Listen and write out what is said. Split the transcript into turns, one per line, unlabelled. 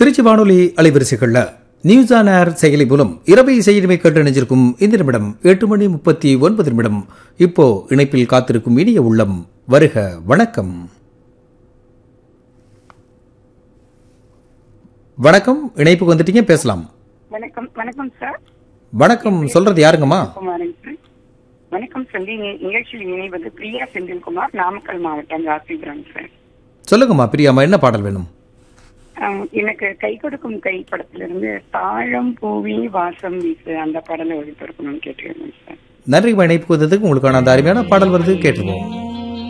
திருச்சி வானொலி அலைவரிசைகள்ல news on air செயலி மூலம் இரவை செய்திமை கேட்டு நினைச்சிருக்கும் இந்த நிமிடம் எட்டு மணி முப்பத்தி ஒன்பது நிமிடம் இப்போ இணைப்பில் காத்திருக்கும் இனிய உள்ளம் வருக வணக்கம் வணக்கம் இணைப்புக்கு வந்துட்டீங்க பேசலாம்
வணக்கம் வணக்கம் சார்
வணக்கம் சொல்றது யாருங்கம்மா
குமாரன் சார் வணக்கம் சொல்லி நிகழ்ச்சியில் இணைவது பிரியா செந்தில்குமார் நாமக்கல் மாவட்டம் ராசிபுரம் சார்
சொல்லுங்கம்மா பிரியாம்மா என்ன பாடல் வேணும்
ஆஹ் எனக்கு கை கொடுக்கும் கை படத்திலிருந்து தாழம் பூவி வாசம் வீசு அந்த பாடலை ஒளிபரப்பணும்னு கேட்டுக்கிறேன் சார்
நன்றிம்மா இணைப்புக்கு வந்ததுக்கு உங்களுக்கான அந்த அருமையான பாடல் வருது கேட்டுருவோம்